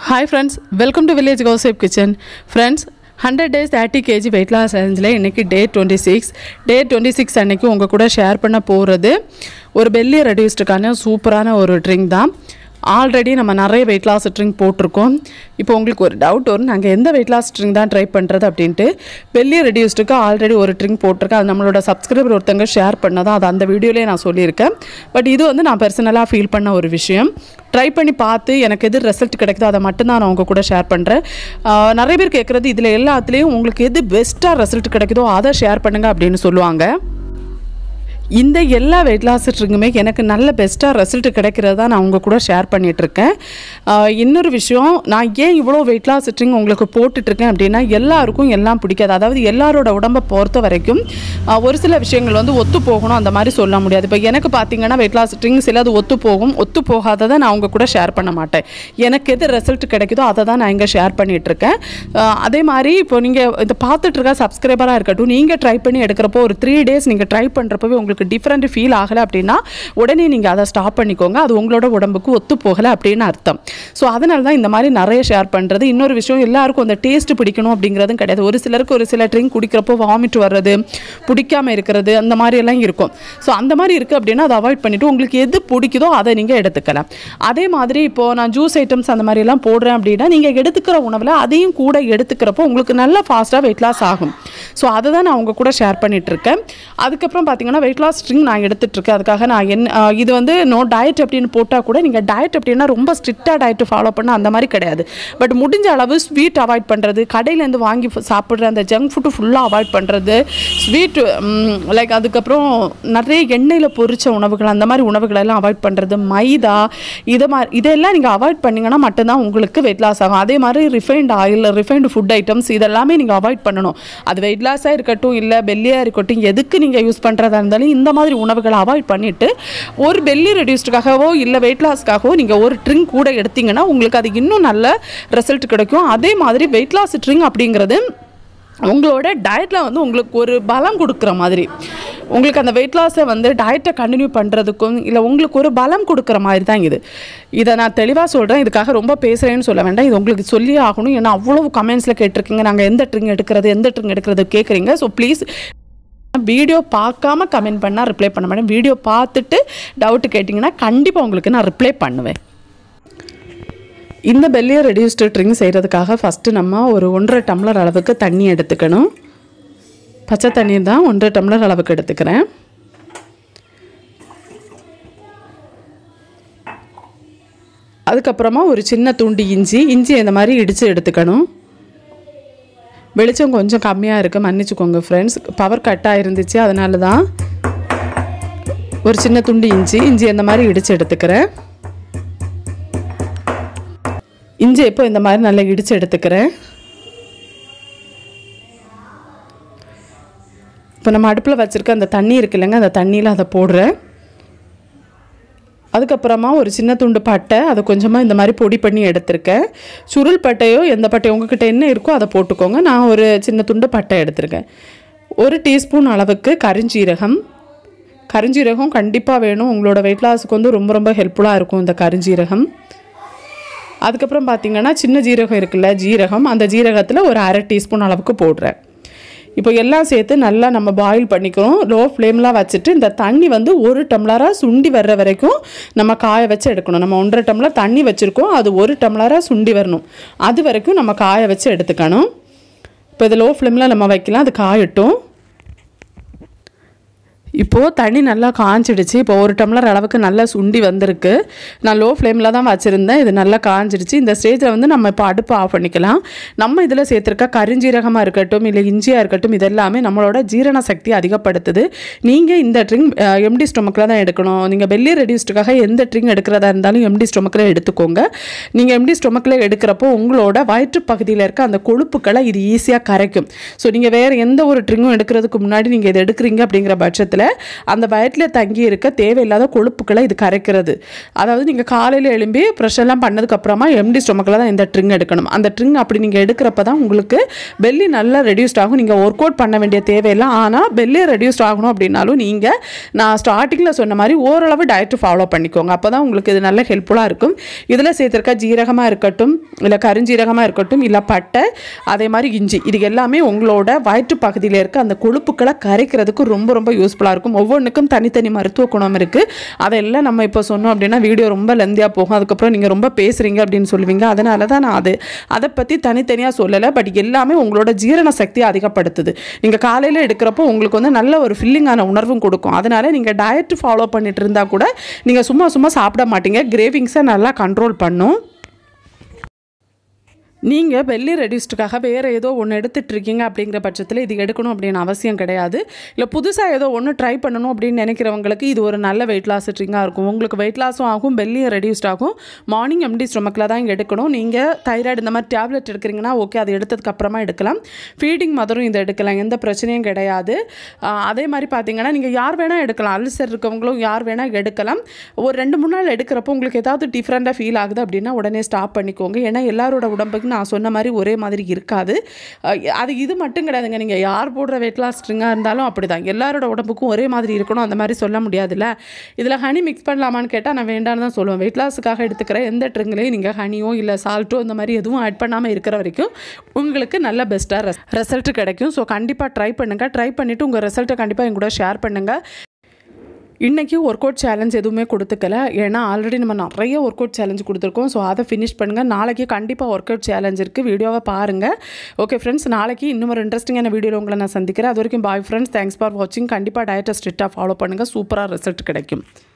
hi friends welcome to village கோசேப் kitchen friends hundred days thirty KG weight loss சேலஞ்சில் இன்றைக்கி day twenty six day twenty six அன்றைக்கி உங்கள் கூட share பண்ண போகிறது ஒரு பெல்லி ரெடியூஸ்டுக்கான சூப்பரான ஒரு ட்ரிங்க் தான் ஆல்ரெடி நம்ம நிறைய வெயிட் லாஸ் ட்ரிங்க் போட்டிருக்கோம் இப்போ உங்களுக்கு ஒரு டவுட் வரும் நாங்கள் எந்த வெயிட் லாஸ் ட்ரிங்க் தான் ட்ரை பண்ணுறது அப்படின்ட்டு பெல்லி ரெடியூஸ்டுக்கு ஆல்ரெடி ஒரு ட்ரிங்க் போட்டிருக்கேன் அது நம்மளோட சப்ஸ்கிரைபர் ஒருத்தங்க ஷேர் பண்ணதான் அது அந்த வீடியோலேயே நான் சொல்லியிருக்கேன் பட் இது வந்து நான் பர்சனலாக ஃபீல் பண்ண ஒரு விஷயம் ட்ரை பண்ணி பார்த்து எனக்கு எது ரிசல்ட் கிடைக்குதோ அதை மட்டும்தான் நான் உங்கள் கூட ஷேர் பண்ணுறேன் நிறைய பேர் கேட்குறது இதில் எல்லாத்துலேயும் உங்களுக்கு எது பெஸ்ட்டாக ரிசல்ட் கிடைக்குதோ அதை ஷேர் பண்ணுங்கள் அப்படின்னு சொல்லுவாங்க இந்த எல்லா வெயிட் லாஸ் ட்ரிங்குமே எனக்கு நல்ல பெஸ்ட்டாக ரிசல்ட் கிடைக்கிறதா நான் உங்கள் கூட ஷேர் பண்ணிகிட்ருக்கேன் இன்னொரு விஷயம் நான் ஏன் இவ்வளோ வெயிட் லாஸ் ட்ரிங் உங்களுக்கு போட்டுட்ருக்கேன் அப்படின்னா எல்லாருக்கும் எல்லாம் பிடிக்காது அதாவது எல்லாரோட உடம்பை பொறுத்த வரைக்கும் ஆஹ், ஒரு சில விஷயங்கள் வந்து ஒத்து போகணும் அந்த மாதிரி சொல்ல முடியாது இப்போ எனக்கு பார்த்தீங்கன்னா வெயிட் லாஸ் ட்ரிங் சிலது ஒத்து போகும் ஒத்து போகாததை நான் உங்கள் கூட ஷேர் பண்ண மாட்டேன் எனக்கு எது ரிசல்ட் கிடைக்குதோ அதை தான் நான் இங்கே ஷேர் பண்ணிகிட்ருக்கேன் அதே மாதிரி இப்போ நீங்கள் இதை பார்த்துட்டு இருக்க சப்ஸ்கிரைபராக இருக்கட்டும் நீங்கள் ட்ரை பண்ணி எடுக்கிறப்போ ஒரு த்ரீ டேஸ் நீங்கள் ட்ரை பண்ணுறப்பவே உங்களுக்கு டிஃப்ரெண்ட் ஃபீல் ஆகலை அப்படின்னா உடனே நீங்கள் அதை ஸ்டாப் பண்ணிக்கோங்க அது உங்களோட உடம்புக்கு ஒத்து போகலை அப்படின்னு அர்த்தம் ஸோ அதனால தான் இந்த மாதிரி நிறைய ஷேர் பண்ணுறது இன்னொரு விஷயம் எல்லாருக்கும் அந்த டேஸ்ட் பிடிக்கணும் அப்படிங்கிறதும் கிடையாது ஒரு சிலருக்கு ஒரு சில ட்ரிங்க் குடிக்கிறப்போ வாமிட் வர்றது பிடிக்காம இருக்கிறது அந்த மாதிரி எல்லாம் இருக்கும் ஸோ அந்த மாதிரி இருக்குது அப்படின்னா அதை அவாய்ட் பண்ணிவிட்டு உங்களுக்கு எது பிடிக்குதோ அதை நீங்கள் எடுத்துக்கலாம் அதே மாதிரி இப்போது நான் ஜூஸ் ஐட்டம்ஸ் அந்த மாதிரி எல்லாம் போடுறேன் அப்படின்னா நீங்கள் எடுத்துக்கிற உணவில் அதையும் கூட எடுத்துக்கிறப்போ உங்களுக்கு நல்லா ஃபாஸ்ட்டாக வெயிட் லாஸ் ஆகும் ஸோ அதை தான் நான் உங்கள் கூட ஷேர் பண்ணிட்டு இருக்கேன் அதுக்கப்புறம் பார்த்தீங்கன்னா வெயிட் லாஸ் ஸ்ட்ரிங் நான் எடுத்துட்டு இருக்கேன் அதுக்காக நான் என்ன ஆஹ் இது வந்து நோ டயட் அப்படின்னு போட்டால் கூட நீங்கள் டயட் அப்படின்னா ரொம்ப ஸ்ட்ரிக்டாக டயட் ஃபாலோ பண்ண அந்த மாதிரி கிடையாது பட் முடிஞ்ச அளவு ஸ்வீட் அவாய்ட் பண்ணுறது கடையிலேருந்து வாங்கி ஃபு- சாப்பிட்ற அந்த ஜங்க் ஃபுட்டு ஃபுல்லாக அவாய்ட் பண்ணுறது ஸ்வீட் லைக் அதுக்கப்புறம் நிறைய எண்ணெயில் பொரிச்ச உணவுகள் அந்த மாதிரி உணவுகள் எல்லாம் அவாய்ட் பண்ணுறது மைதா இதை மாதிரி இதெல்லாம் நீங்கள் அவாய்ட் பண்ணிங்கன்னா மட்டும்தான் உங்களுக்கு வெயிட் லாஸ் ஆகும் அதே மாதிரி refined oil refined food items இதெல்லாமே நீங்கள் அவாய்ட் பண்ணணும் அது வெயிட் லாஸாக இருக்கட்டும் இல்லை பெல்லியாக இருக்கட்டும் எதுக்கு நீங்கள் யூஸ் பண்ணுறதா இருந்தாலும் இந்த மாதிரி உணவுகளை அவாய்ட் பண்ணிவிட்டு ஒரு பெல்லி ரெடியூஸ்டுக்காகவோ இல்லை வெயிட் லாஸ்க்காகவோ நீங்கள் ஒரு ட்ரிங்க் கூட எடுத்தீங்கன்னா உங்களுக்கு அது இன்னும் நல்ல ரிசல்ட் கிடைக்கும் அதே மாதிரி வெயிட் லாஸ் ட்ரிங்க் அப்படிங்கிறது உங்களோட டயட்டில் வந்து உங்களுக்கு ஒரு பலம் கொடுக்குற மாதிரி உங்களுக்கு அந்த வெயிட் லாஸை வந்து டயட்டை கண்டினியூ பண்ணுறதுக்கும் இல்லை உங்களுக்கு ஒரு பலம் கொடுக்குற மாதிரி தான் இது இதை நான் தெளிவாக சொல்கிறேன் இதுக்காக ரொம்ப பேசுகிறேன்னு சொல்ல வேண்டாம் இது உங்களுக்கு சொல்லி ஆகணும் ஏன்னா அவ்வளோ கமெண்ட்ஸில் கேட்டிருக்கீங்க நாங்கள் எந்த ட்ரிங் எடுக்கிறது எந்த ட்ரிங் எடுக்கிறது கேட்குறீங்க ஸோ ப்ளீஸ் வீடியோ பார்க்காம கமெண்ட் பண்ணால் ரிப்ளை பண்ண மாட்டேன் வீடியோ பார்த்துட்டு டவுட்டு கேட்டிங்கன்னா கண்டிப்பாக உங்களுக்கு நான் ரிப்ளை பண்ணுவேன் இந்த பெல்லியை ரெடியூஸ்டு ட்ரிங்க் செய்கிறதுக்காக ஃபஸ்ட்டு நம்ம ஒரு ஒன்றரை டம்ளர் அளவுக்கு தண்ணி எடுத்துக்கணும் பச்சை தண்ணீர் தான் ஒன்றரை டம்ளர் அளவுக்கு எடுத்துக்கிறேன் அதுக்கப்புறமா ஒரு சின்ன துண்டு இஞ்சி இஞ்சி இந்த மாதிரி இடித்து எடுத்துக்கணும் வெளிச்சம் கொஞ்சம் கம்மியாக இருக்குது மன்னிச்சுக்கோங்க ஃப்ரெண்ட்ஸ் பவர் கட்டாக இருந்துச்சு அதனால தான் ஒரு சின்ன துண்டு இஞ்சி இஞ்சி இந்த மாதிரி இடித்து எடுத்துக்கிறேன் இஞ்சி இப்போ இந்த மாதிரி நல்லா இடித்து எடுத்துக்கிறேன் இப்போ நம்ம அடுப்பில் வச்சுருக்க அந்த தண்ணி இருக்கு இல்லைங்க அந்த தண்ணியில் அதை போடுறேன் அதுக்கப்புறமா ஒரு சின்ன துண்டு பட்டை அதை கொஞ்சமாக இந்த மாதிரி பொடி பண்ணி எடுத்திருக்கேன் சுருள் பட்டையோ எந்த பட்டையோ உங்ககிட்ட என்ன இருக்கோ அதை போட்டுக்கோங்க நான் ஒரு சின்ன துண்டு பட்டை எடுத்திருக்கேன் ஒரு டீஸ்பூன் அளவுக்கு கருஞ்சீரகம் கருஞ்சீரகம் கண்டிப்பாக வேணும் உங்களோட வெயிட் லாஸுக்கு வந்து ரொம்ப ரொம்ப ஹெல்ப்ஃபுல்லாக இருக்கும் இந்த கருஞ்சீரகம் அதுக்கப்புறம் பார்த்தீங்கன்னா சின்ன ஜீரகம் இருக்குல்ல ஜீரகம் அந்த ஜீரகத்தில் ஒரு அரை டீஸ்பூன் அளவுக்கு போடுறேன் இப்போ எல்லாம் சேர்த்து நல்லா நம்ம பாயில் பண்ணிக்கிறோம் லோ ஃப்ளேம்லாம் வச்சுட்டு இந்த தண்ணி வந்து ஒரு டம்ளராக சுண்டி வர்ற வரைக்கும் நம்ம காய வச்சு எடுக்கணும் நம்ம ஒன்றரை டம்ளர் தண்ணி வச்சுருக்கோம் அது ஒரு டம்ளராக சுண்டி வரணும் அது வரைக்கும் நம்ம காய வச்சு எடுத்துக்கணும் இப்போ இது லோ ஃப்ளேமில் நம்ம வைக்கலாம் அது காயட்டும் இப்போது தண்ணி நல்லா காஞ்சிடுச்சு இப்போ ஒரு டம்ளர் அளவுக்கு நல்லா சுண்டி வந்திருக்கு நான் லோ ஃப்ளேமில் தான் வச்சுருந்தேன் இது நல்லா காஞ்சிடுச்சு இந்த ஸ்டேஜில் வந்து நம்ம இப்போ அடுப்பு ஆஃப் பண்ணிக்கலாம் நம்ம இதில் சேர்த்துருக்க கருஞ்சீரகமாக இருக்கட்டும் இல்லை இஞ்சியாக இருக்கட்டும் இதெல்லாமே நம்மளோட ஜீரண சக்தி அதிகப்படுத்துது நீங்கள் இந்த ட்ரிங்க் எம்டி ஸ்டொமக்கில் தான் எடுக்கணும் நீங்கள் பெல்லி ரெடியூஸ்டுக்காக எந்த ட்ரிங்க் எடுக்கிறதா இருந்தாலும் எம்டி ஸ்டொமக்கில் எடுத்துக்கோங்க நீங்கள் எம்டி ஸ்டொமக்கில் எடுக்கிறப்போ உங்களோட வயிற்று பகுதியில் இருக்க அந்த கொழுப்புக்களை இது ஈஸியாக கரைக்கும் ஸோ நீங்கள் வேறு எந்த ஒரு ட்ரிங்கும் எடுக்கிறதுக்கு முன்னாடி நீங்கள் இதை எடுக்கிறீங்க அப்படிங்கிற பட்சத்தில் அந்த வயிற்றில் தங்கி இருக்க தேவையில்லாத கொழுப்புக்களை இது கரைக்கிறது அதாவது நீங்கள் காலையில் எழும்பி ப்ரெஷ் எல்லாம் பண்ணதுக்கப்புறமா எம்டி ஸ்டொமக்கில் தான் இந்த ட்ரிங் எடுக்கணும் அந்த ட்ரிங் அப்படி நீங்கள் எடுக்கிறப்ப தான் உங்களுக்கு பெல்லி நல்லா ரெடியூஸ்ட் ஆகும் நீங்கள் ஒர்க் அவுட் பண்ண வேண்டிய தேவையில்லை ஆனால் பெல்லி ரெடியூஸ்ட் ஆகணும் அப்படின்னாலும் நீங்கள் நான் ஸ்டார்டிங்கில் சொன்ன மாதிரி ஓரளவு டயட்டு ஃபாலோ பண்ணிக்கோங்க அப்போ தான் உங்களுக்கு இது நல்ல ஹெல்ப்ஃபுல்லாக இருக்கும் இதில் சேர்த்துருக்க ஜீரகமாக இருக்கட்டும் இல்லை கருஞ்சீரகமாக இருக்கட்டும் இல்லை பட்டை அதே மாதிரி இஞ்சி இது எல்லாமே உங்களோட வயிற்று பகுதியில் இருக்க அந்த கொழுப்புக்களை கரைக்கிறதுக்கு ரொம்ப ரொம்ப யூஸ்ஃபுல்லாக இருக்கும் ஒவ்வொன்றுக்கும் தனித்தனி மருத்துவ குணம் இருக்குது அதெல்லாம் நம்ம இப்போ சொன்னோம் அப்படின்னா வீடியோ ரொம்ப லெந்தியாக போகும் அதுக்கப்புறம் நீங்கள் ரொம்ப பேசுகிறீங்க அப்படின்னு சொல்லுவீங்க அதனால தான் நான் அது அதை பற்றி தனித்தனியாக சொல்லலை பட் எல்லாமே உங்களோட ஜீரண சக்தியை அதிகப்படுத்துது நீங்கள் காலையில் எடுக்கிறப்போ உங்களுக்கு வந்து நல்ல ஒரு ஃபில்லிங்கான உணர்வும் கொடுக்கும் அதனால நீங்கள் டயட் ஃபாலோ பண்ணிட்டு இருந்தால் கூட நீங்கள் சும்மா சும்மா சாப்பிட மாட்டீங்க கிரேவிங்ஸை நல்லா கண்ட்ரோல் பண்ணும் நீங்கள் பெல்லி ரெடியூஸ்டுக்காக வேறு ஏதோ ஒன்று எடுத்துட்டு இருக்கீங்க அப்படிங்கிற பட்சத்தில் இது எடுக்கணும் அப்படின்னு அவசியம் கிடையாது இல்லை புதுசாக ஏதோ ஒன்று ட்ரை பண்ணணும் அப்படின்னு நினைக்கிறவங்களுக்கு இது ஒரு நல்ல வெயிட் லாஸ் ட்ரிங்காக இருக்கும் உங்களுக்கு வெயிட் லாஸும் ஆகும் பெல்லியும் ரெடியூஸ்ட் ஆகும் மார்னிங் எம்டி ஸ்டொமக்கில் தான் எடுக்கணும் நீங்கள் தைராய்டு இந்த மாதிரி டேப்லெட் எடுக்கிறீங்கன்னா ஓகே அது எடுத்ததுக்கு அப்புறமா எடுக்கலாம் ஃபீடிங் மதரும் இதை எடுக்கலாம் எந்த பிரச்சனையும் கிடையாது ஆஹ் அதே மாதிரி பார்த்தீங்கன்னா நீங்கள் யார் வேணால் எடுக்கலாம் அல்சர் இருக்கவங்களும் யார் வேணால் எடுக்கலாம் ஒரு ரெண்டு மூணு நாள் எடுக்கிறப்போ உங்களுக்கு ஏதாவது டிஃப்ரெண்ட்டாக ஃபீல் ஆகுது அப்படின்னா உடனே ஸ்டாப் பண்ணிக்கோங்க ஏன்னா எல்லாரோட உடம்புக்கு நான் சொன்ன மாதிரி ஒரே மாதிரி இருக்காது அஹ் அது இது மட்டும் கிடையாதுங்க நீங்கள் யார் போடுற வெயிட் லாஸ் ஸ்ட்ரிங்காக இருந்தாலும் அப்படி தான் எல்லாரோட உடம்புக்கும் ஒரே மாதிரி இருக்கணும் அந்த மாதிரி சொல்ல முடியாதுல்ல இதில் ஹனி மிக்ஸ் பண்ணலாமான்னு கேட்டால் நான் வேண்டாம்னு தான் சொல்லுவேன் வெயிட் லாஸுக்காக எடுத்துக்கிற எந்த ட்ரிங்க்லேயும் நீங்கள் ஹனியோ இல்லை சால்ட்டோ இந்த மாதிரி எதுவும் ஆட் பண்ணாமல் இருக்கிற வரைக்கும் உங்களுக்கு நல்ல பெஸ்ட்டாக ரிசல்ட் கிடைக்கும் ஸோ கண்டிப்பாக ட்ரை பண்ணுங்கள் ட்ரை பண்ணிவிட்டு உங்கள் ரிசல்ட்டை கண்டிப்பாக என் கூட ஷேர் பண்ணுங்கள் இன்றைக்கி ஒர்க் அவுட் சேலஞ்ச் எதுவுமே கொடுத்துக்கல ஏன்னா ஆல்ரெடி நம்ம நிறைய ஒர்க் அவுட் சேலஞ்ச் கொடுத்துருக்கோம் ஸோ அதை ஃபினிஷ் பண்ணுங்கள் நாளைக்கு கண்டிப்பாக ஒர்க் அவுட் சேலஞ்ச் இருக்குது வீடியோவை பாருங்கள் ஓகே ஃப்ரெண்ட்ஸ் நாளைக்கு இன்னும் ஒரு இன்ட்ரெஸ்டிங்கான வீடியோவில் உங்களை நான் சந்திக்கிறேன் அது வரைக்கும் பாய் ஃப்ரெண்ட்ஸ் தேங்க்ஸ் ஃபார் வாட்சிங் கண்டிப்பாக டயட்டை ஸ்ட்ரிக்டாக ஃபாலோ பண்ணுங்கள் சூப்பராக ரிசல்ட் கிடைக்கும்